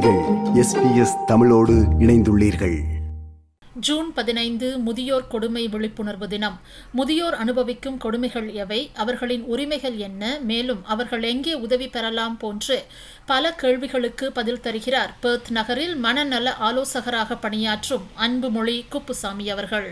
நீங்கள் எஸ்பிஎஸ் தமிழோடு இணைந்துள்ளீர்கள் ஜூன் பதினைந்து முதியோர் கொடுமை விழிப்புணர்வு தினம் முதியோர் அனுபவிக்கும் கொடுமைகள் எவை அவர்களின் உரிமைகள் என்ன மேலும் அவர்கள் எங்கே உதவி பெறலாம் போன்று பல கேள்விகளுக்கு பதில் தருகிறார் பெர்த் நகரில் மனநல ஆலோசகராக பணியாற்றும் அன்புமொழி குப்புசாமி அவர்கள்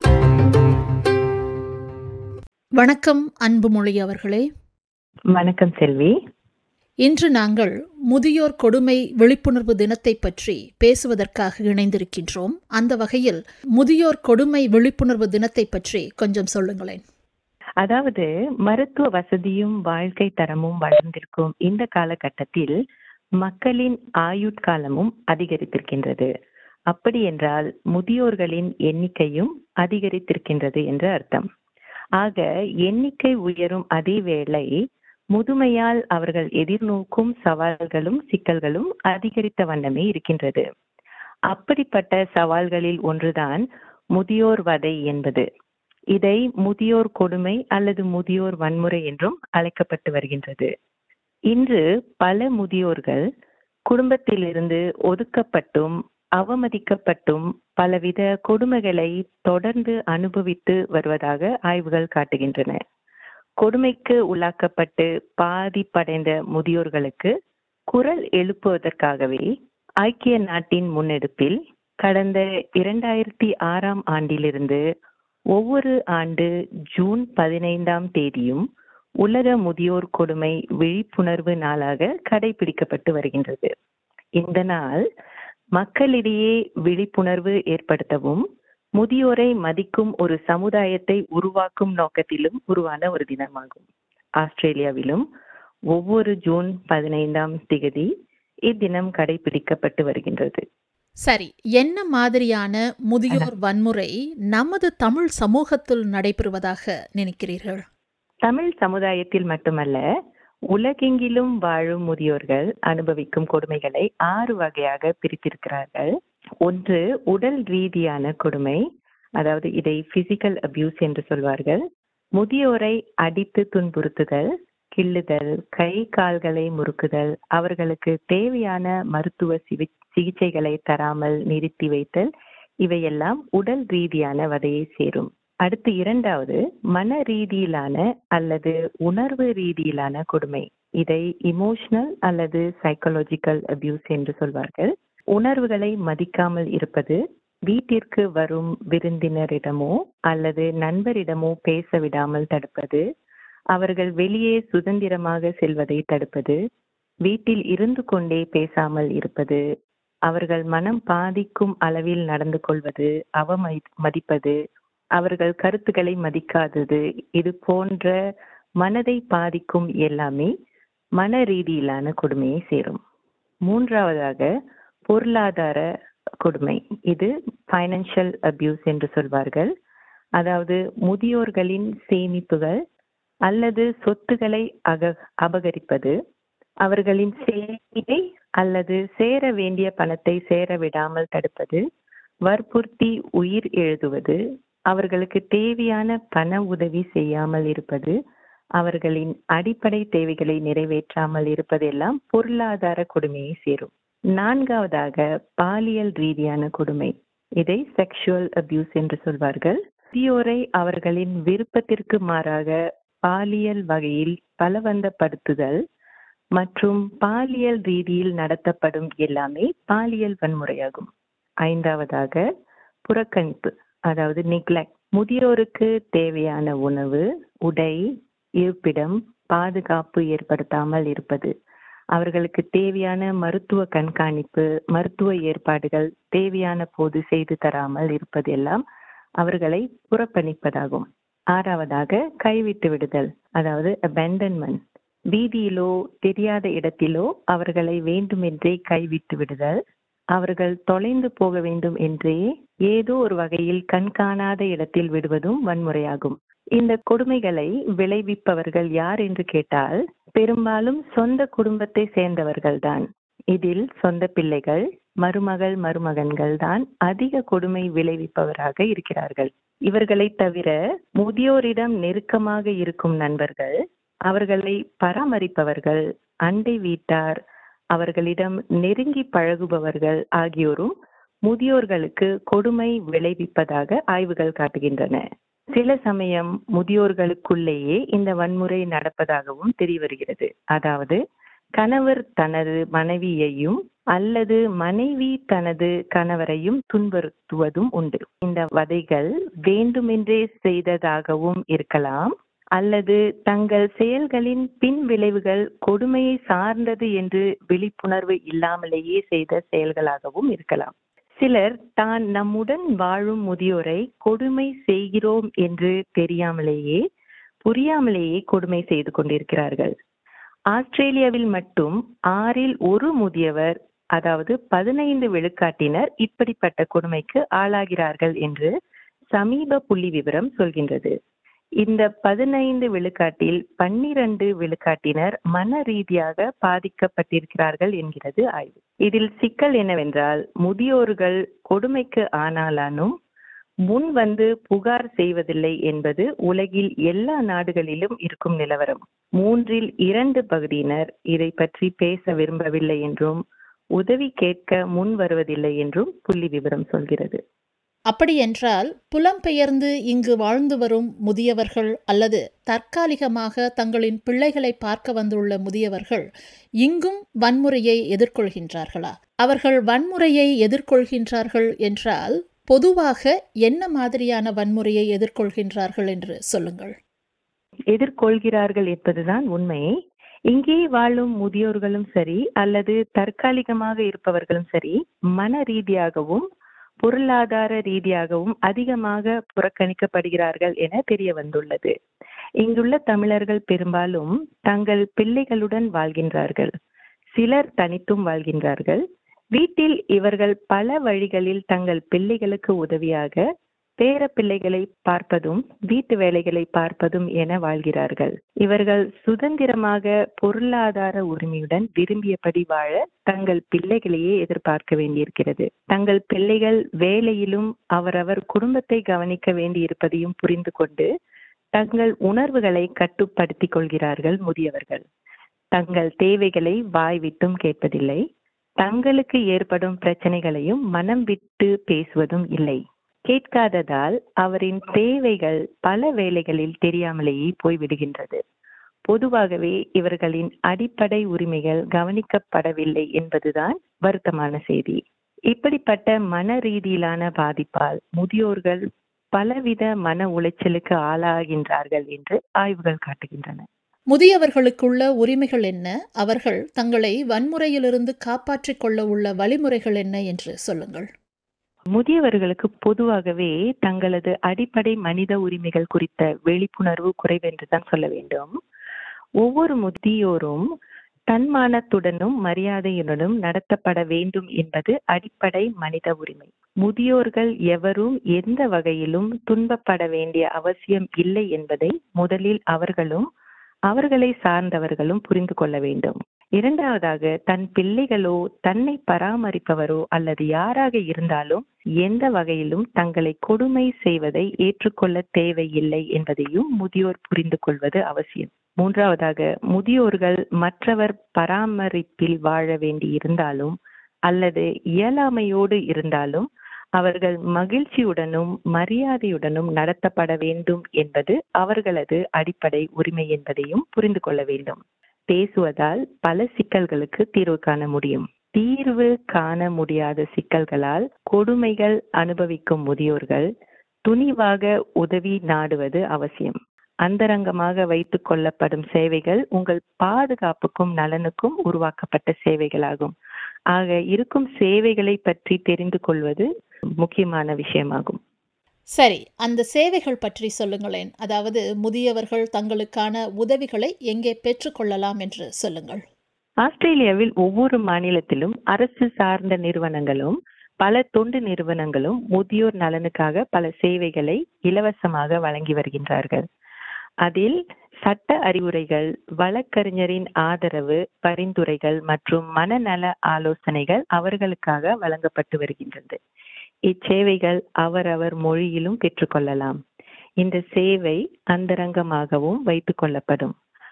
வணக்கம் அன்புமொழி அவர்களே வணக்கம் செல்வி இன்று நாங்கள் முதியோர் கொடுமை விழிப்புணர்வு தினத்தை பற்றி பேசுவதற்காக இணைந்திருக்கின்றோம் அந்த வகையில் முதியோர் கொடுமை விழிப்புணர்வு தினத்தை பற்றி கொஞ்சம் சொல்லுங்களேன் அதாவது மருத்துவ வசதியும் வாழ்க்கை தரமும் வளர்ந்திருக்கும் இந்த காலகட்டத்தில் மக்களின் ஆயுட்காலமும் அதிகரித்திருக்கின்றது அப்படி என்றால் முதியோர்களின் எண்ணிக்கையும் அதிகரித்திருக்கின்றது என்று அர்த்தம் ஆக எண்ணிக்கை உயரும் அதே வேளை முதுமையால் அவர்கள் எதிர்நோக்கும் சவால்களும் சிக்கல்களும் அதிகரித்த வண்ணமே இருக்கின்றது அப்படிப்பட்ட சவால்களில் ஒன்றுதான் முதியோர் வதை என்பது இதை முதியோர் கொடுமை அல்லது முதியோர் வன்முறை என்றும் அழைக்கப்பட்டு வருகின்றது இன்று பல முதியோர்கள் குடும்பத்திலிருந்து ஒதுக்கப்பட்டும் அவமதிக்கப்பட்டும் பலவித கொடுமைகளை தொடர்ந்து அனுபவித்து வருவதாக ஆய்வுகள் காட்டுகின்றன கொடுமைக்கு உள்ளாக்கப்பட்டு பாதிப்படைந்த முதியோர்களுக்கு குரல் எழுப்புவதற்காகவே ஐக்கிய நாட்டின் முன்னெடுப்பில் கடந்த இரண்டாயிரத்தி ஆறாம் ஆண்டிலிருந்து ஒவ்வொரு ஆண்டு ஜூன் பதினைந்தாம் தேதியும் உலக முதியோர் கொடுமை விழிப்புணர்வு நாளாக கடைபிடிக்கப்பட்டு வருகின்றது இந்த நாள் மக்களிடையே விழிப்புணர்வு ஏற்படுத்தவும் முதியோரை மதிக்கும் ஒரு சமுதாயத்தை உருவாக்கும் நோக்கத்திலும் உருவான ஒரு தினமாகும் ஆஸ்திரேலியாவிலும் ஒவ்வொரு ஜூன் பதினைந்தாம் திகதி இத்தினம் கடைபிடிக்கப்பட்டு வருகின்றது சரி என்ன மாதிரியான முதியோர் வன்முறை நமது தமிழ் சமூகத்தில் நடைபெறுவதாக நினைக்கிறீர்கள் தமிழ் சமுதாயத்தில் மட்டுமல்ல உலகெங்கிலும் வாழும் முதியோர்கள் அனுபவிக்கும் கொடுமைகளை ஆறு வகையாக பிரித்திருக்கிறார்கள் ஒன்று உடல் ரீதியான கொடுமை அதாவது இதை பிசிக்கல் அபியூஸ் என்று சொல்வார்கள் முதியோரை அடித்து துன்புறுத்துதல் கிள்ளுதல் கை கால்களை முறுக்குதல் அவர்களுக்கு தேவையான மருத்துவ சிகிச்சைகளை தராமல் நிறுத்தி வைத்தல் இவையெல்லாம் உடல் ரீதியான வதையை சேரும் அடுத்து இரண்டாவது மன ரீதியிலான அல்லது உணர்வு ரீதியிலான கொடுமை இதை இமோஷனல் அல்லது சைக்கலாஜிக்கல் அபியூஸ் என்று சொல்வார்கள் உணர்வுகளை மதிக்காமல் இருப்பது வீட்டிற்கு வரும் விருந்தினரிடமோ அல்லது நண்பரிடமோ பேச விடாமல் தடுப்பது அவர்கள் வெளியே சுதந்திரமாக செல்வதை தடுப்பது வீட்டில் இருந்து கொண்டே பேசாமல் இருப்பது அவர்கள் மனம் பாதிக்கும் அளவில் நடந்து கொள்வது அவமதி மதிப்பது அவர்கள் கருத்துக்களை மதிக்காதது இது போன்ற மனதை பாதிக்கும் எல்லாமே மன ரீதியிலான கொடுமையை சேரும் மூன்றாவதாக பொருளாதார கொடுமை இது ஃபைனான்சியல் அபியூஸ் என்று சொல்வார்கள் அதாவது முதியோர்களின் சேமிப்புகள் அல்லது சொத்துக்களை அக அபகரிப்பது அவர்களின் சேமிப்பை அல்லது சேர வேண்டிய பணத்தை சேர விடாமல் தடுப்பது வற்புறுத்தி உயிர் எழுதுவது அவர்களுக்கு தேவையான பண உதவி செய்யாமல் இருப்பது அவர்களின் அடிப்படை தேவைகளை நிறைவேற்றாமல் இருப்பதெல்லாம் பொருளாதார கொடுமையை சேரும் நான்காவதாக பாலியல் ரீதியான கொடுமை இதை செக்ஷுவல் அபியூஸ் என்று சொல்வார்கள் முதியோரை அவர்களின் விருப்பத்திற்கு மாறாக பாலியல் வகையில் பலவந்தப்படுத்துதல் மற்றும் பாலியல் ரீதியில் நடத்தப்படும் எல்லாமே பாலியல் வன்முறையாகும் ஐந்தாவதாக புறக்கணிப்பு அதாவது நெக்லெக்ட் முதியோருக்கு தேவையான உணவு உடை இருப்பிடம் பாதுகாப்பு ஏற்படுத்தாமல் இருப்பது அவர்களுக்கு தேவையான மருத்துவ கண்காணிப்பு மருத்துவ ஏற்பாடுகள் தேவையான போது செய்து தராமல் இருப்பது எல்லாம் அவர்களை புறப்பணிப்பதாகும் ஆறாவதாக கைவிட்டு விடுதல் அதாவது அபேண்டன்மெண்ட் வீதியிலோ தெரியாத இடத்திலோ அவர்களை வேண்டுமென்றே கைவிட்டு விடுதல் அவர்கள் தொலைந்து போக வேண்டும் என்றே ஏதோ ஒரு வகையில் கண்காணாத இடத்தில் விடுவதும் வன்முறையாகும் இந்த கொடுமைகளை விளைவிப்பவர்கள் யார் என்று கேட்டால் பெரும்பாலும் சொந்த குடும்பத்தை சேர்ந்தவர்கள்தான் இதில் சொந்த பிள்ளைகள் மருமகள் மருமகன்கள் தான் அதிக கொடுமை விளைவிப்பவராக இருக்கிறார்கள் இவர்களை தவிர முதியோரிடம் நெருக்கமாக இருக்கும் நண்பர்கள் அவர்களை பராமரிப்பவர்கள் அண்டை வீட்டார் அவர்களிடம் நெருங்கி பழகுபவர்கள் ஆகியோரும் முதியோர்களுக்கு கொடுமை விளைவிப்பதாக ஆய்வுகள் காட்டுகின்றன சில சமயம் முதியோர்களுக்குள்ளேயே இந்த வன்முறை நடப்பதாகவும் தெரிய வருகிறது அதாவது கணவர் தனது மனைவியையும் அல்லது மனைவி தனது கணவரையும் துன்புறுத்துவதும் உண்டு இந்த வதைகள் வேண்டுமென்றே செய்ததாகவும் இருக்கலாம் அல்லது தங்கள் செயல்களின் பின் விளைவுகள் கொடுமையை சார்ந்தது என்று விழிப்புணர்வு இல்லாமலேயே செய்த செயல்களாகவும் இருக்கலாம் சிலர் தான் நம்முடன் வாழும் முதியோரை கொடுமை செய்கிறோம் என்று தெரியாமலேயே புரியாமலேயே கொடுமை செய்து கொண்டிருக்கிறார்கள் ஆஸ்திரேலியாவில் மட்டும் ஆறில் ஒரு முதியவர் அதாவது பதினைந்து விழுக்காட்டினர் இப்படிப்பட்ட கொடுமைக்கு ஆளாகிறார்கள் என்று சமீப புள்ளி விவரம் சொல்கின்றது இந்த பதினைந்து விழுக்காட்டில் பன்னிரண்டு விழுக்காட்டினர் மன ரீதியாக பாதிக்கப்பட்டிருக்கிறார்கள் என்கிறது ஆய்வு இதில் சிக்கல் என்னவென்றால் முதியோர்கள் கொடுமைக்கு ஆனாலானும் முன் வந்து புகார் செய்வதில்லை என்பது உலகில் எல்லா நாடுகளிலும் இருக்கும் நிலவரம் மூன்றில் இரண்டு பகுதியினர் இதை பற்றி பேச விரும்பவில்லை என்றும் உதவி கேட்க முன் வருவதில்லை என்றும் புள்ளி விவரம் சொல்கிறது அப்படியென்றால் புலம்பெயர்ந்து இங்கு வாழ்ந்து வரும் முதியவர்கள் அல்லது தற்காலிகமாக தங்களின் பிள்ளைகளை பார்க்க வந்துள்ள முதியவர்கள் இங்கும் வன்முறையை எதிர்கொள்கின்றார்களா அவர்கள் வன்முறையை எதிர்கொள்கின்றார்கள் என்றால் பொதுவாக என்ன மாதிரியான வன்முறையை எதிர்கொள்கின்றார்கள் என்று சொல்லுங்கள் எதிர்கொள்கிறார்கள் என்பதுதான் உண்மை இங்கே வாழும் முதியோர்களும் சரி அல்லது தற்காலிகமாக இருப்பவர்களும் சரி மன ரீதியாகவும் பொருளாதார ரீதியாகவும் அதிகமாக புறக்கணிக்கப்படுகிறார்கள் என தெரிய வந்துள்ளது இங்குள்ள தமிழர்கள் பெரும்பாலும் தங்கள் பிள்ளைகளுடன் வாழ்கின்றார்கள் சிலர் தனித்தும் வாழ்கின்றார்கள் வீட்டில் இவர்கள் பல வழிகளில் தங்கள் பிள்ளைகளுக்கு உதவியாக பேர பிள்ளைகளை பார்ப்பதும் வீட்டு வேலைகளை பார்ப்பதும் என வாழ்கிறார்கள் இவர்கள் சுதந்திரமாக பொருளாதார உரிமையுடன் விரும்பியபடி வாழ தங்கள் பிள்ளைகளையே எதிர்பார்க்க வேண்டியிருக்கிறது தங்கள் பிள்ளைகள் வேலையிலும் அவரவர் குடும்பத்தை கவனிக்க வேண்டியிருப்பதையும் புரிந்து கொண்டு தங்கள் உணர்வுகளை கட்டுப்படுத்திக் கொள்கிறார்கள் முதியவர்கள் தங்கள் தேவைகளை வாய் விட்டும் கேட்பதில்லை தங்களுக்கு ஏற்படும் பிரச்சனைகளையும் மனம் விட்டு பேசுவதும் இல்லை கேட்காததால் அவரின் தேவைகள் பல வேளைகளில் தெரியாமலேயே போய்விடுகின்றது பொதுவாகவே இவர்களின் அடிப்படை உரிமைகள் கவனிக்கப்படவில்லை என்பதுதான் வருத்தமான செய்தி இப்படிப்பட்ட மன ரீதியிலான பாதிப்பால் முதியோர்கள் பலவித மன உளைச்சலுக்கு ஆளாகின்றார்கள் என்று ஆய்வுகள் காட்டுகின்றன முதியவர்களுக்குள்ள உரிமைகள் என்ன அவர்கள் தங்களை வன்முறையிலிருந்து காப்பாற்றிக் கொள்ள உள்ள வழிமுறைகள் என்ன என்று சொல்லுங்கள் முதியவர்களுக்கு பொதுவாகவே தங்களது அடிப்படை மனித உரிமைகள் குறித்த விழிப்புணர்வு குறைவென்றுதான் சொல்ல வேண்டும் ஒவ்வொரு முதியோரும் தன்மானத்துடனும் மரியாதையுடனும் நடத்தப்பட வேண்டும் என்பது அடிப்படை மனித உரிமை முதியோர்கள் எவரும் எந்த வகையிலும் துன்பப்பட வேண்டிய அவசியம் இல்லை என்பதை முதலில் அவர்களும் அவர்களை சார்ந்தவர்களும் புரிந்து கொள்ள வேண்டும் இரண்டாவதாக தன் பிள்ளைகளோ தன்னை பராமரிப்பவரோ அல்லது யாராக இருந்தாலும் எந்த வகையிலும் தங்களை கொடுமை செய்வதை ஏற்றுக்கொள்ள தேவையில்லை என்பதையும் முதியோர் புரிந்து கொள்வது அவசியம் மூன்றாவதாக முதியோர்கள் மற்றவர் பராமரிப்பில் வாழ வேண்டி இருந்தாலும் அல்லது இயலாமையோடு இருந்தாலும் அவர்கள் மகிழ்ச்சியுடனும் மரியாதையுடனும் நடத்தப்பட வேண்டும் என்பது அவர்களது அடிப்படை உரிமை என்பதையும் புரிந்து கொள்ள வேண்டும் பேசுவதால் பல சிக்கல்களுக்கு தீர்வு காண முடியும் தீர்வு காண முடியாத சிக்கல்களால் கொடுமைகள் அனுபவிக்கும் முதியோர்கள் துணிவாக உதவி நாடுவது அவசியம் அந்தரங்கமாக வைத்துக் கொள்ளப்படும் சேவைகள் உங்கள் பாதுகாப்புக்கும் நலனுக்கும் உருவாக்கப்பட்ட சேவைகளாகும் ஆக இருக்கும் சேவைகளை பற்றி தெரிந்து கொள்வது முக்கியமான விஷயமாகும் சரி அந்த சேவைகள் பற்றி சொல்லுங்களேன் அதாவது முதியவர்கள் தங்களுக்கான உதவிகளை எங்கே பெற்றுக்கொள்ளலாம் என்று சொல்லுங்கள் ஆஸ்திரேலியாவில் ஒவ்வொரு மாநிலத்திலும் அரசு சார்ந்த நிறுவனங்களும் பல தொண்டு நிறுவனங்களும் முதியோர் நலனுக்காக பல சேவைகளை இலவசமாக வழங்கி வருகின்றார்கள் அதில் சட்ட அறிவுரைகள் வழக்கறிஞரின் ஆதரவு பரிந்துரைகள் மற்றும் மனநல ஆலோசனைகள் அவர்களுக்காக வழங்கப்பட்டு வருகின்றது இச்சேவைகள் அவரவர் மொழியிலும் பெற்றுக்கொள்ளலாம் இந்த சேவை அந்தரங்கமாகவும் வைத்துக் கொள்ளப்படும்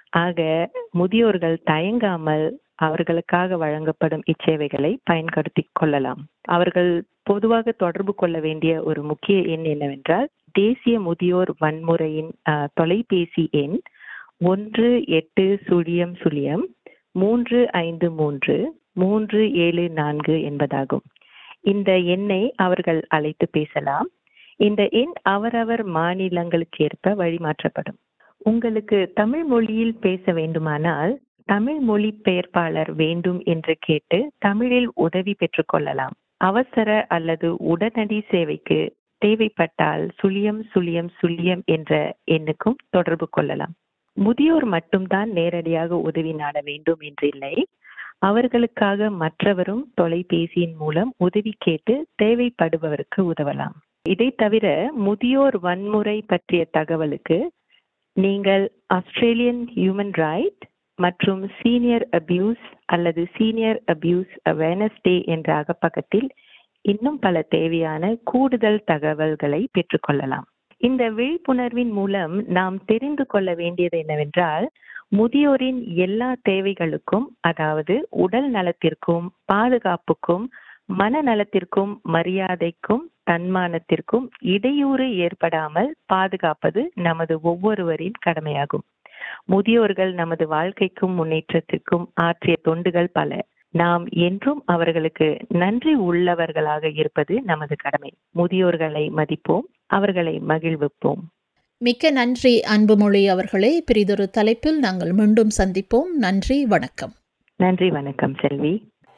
ஆக முதியோர்கள் தயங்காமல் அவர்களுக்காக வழங்கப்படும் இச்சேவைகளை பயன்படுத்தி கொள்ளலாம் அவர்கள் பொதுவாக தொடர்பு கொள்ள வேண்டிய ஒரு முக்கிய எண் என்னவென்றால் தேசிய முதியோர் வன்முறையின் அஹ், தொலைபேசி எண் ஒன்று எட்டு சுழியம் சுழியம் மூன்று ஐந்து மூன்று மூன்று ஏழு நான்கு என்பதாகும் இந்த எண்ணை அவர்கள் அழைத்து பேசலாம் இந்த எண் அவரவர் மாநிலங்களுக்கு ஏற்ப வழிமாற்றப்படும் உங்களுக்கு தமிழ் மொழியில் பேச வேண்டுமானால் தமிழ் மொழி பெயர்ப்பாளர் வேண்டும் என்று கேட்டு தமிழில் உதவி பெற்றுக்கொள்ளலாம் அவசர அல்லது உடனடி சேவைக்கு தேவைப்பட்டால் சுழியம் சுழியம் சுழியம் என்ற எண்ணுக்கும் தொடர்பு கொள்ளலாம் முதியோர் மட்டும்தான் நேரடியாக உதவி நாட வேண்டும் என்றில்லை அவர்களுக்காக மற்றவரும் தொலைபேசியின் மூலம் உதவி கேட்டு தேவைப்படுபவருக்கு உதவலாம் இதை தவிர முதியோர் வன்முறை பற்றிய தகவலுக்கு நீங்கள் ஆஸ்திரேலியன் ஹியூமன் ரைட் மற்றும் சீனியர் அபியூஸ் அல்லது சீனியர் அபியூஸ் அவேர்னஸ் டே என்ற அகப்பக்கத்தில் இன்னும் பல தேவையான கூடுதல் தகவல்களை பெற்றுக்கொள்ளலாம் இந்த விழிப்புணர்வின் மூலம் நாம் தெரிந்து கொள்ள வேண்டியது என்னவென்றால் முதியோரின் எல்லா தேவைகளுக்கும் அதாவது உடல் நலத்திற்கும் பாதுகாப்புக்கும் மனநலத்திற்கும் மரியாதைக்கும் தன்மானத்திற்கும் இடையூறு ஏற்படாமல் பாதுகாப்பது நமது ஒவ்வொருவரின் கடமையாகும் முதியோர்கள் நமது வாழ்க்கைக்கும் முன்னேற்றத்திற்கும் ஆற்றிய தொண்டுகள் பல நாம் என்றும் அவர்களுக்கு நன்றி உள்ளவர்களாக இருப்பது நமது கடமை முதியோர்களை மதிப்போம் அவர்களை மகிழ்விப்போம் மிக்க நன்றி அன்புமொழி அவர்களே பிரிதொரு தலைப்பில் நாங்கள் மீண்டும் சந்திப்போம் நன்றி வணக்கம் நன்றி வணக்கம் செல்வி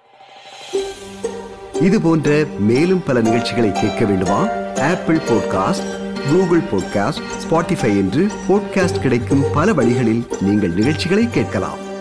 இது போன்ற மேலும் பல நிகழ்ச்சிகளை கேட்க வேண்டுமா Apple podcast Google podcast Spotify என்று பாட்காஸ்ட் கிடைக்கும் பல வழிகளில் நீங்கள் நிகழ்ச்சிகளை கேட்கலாம்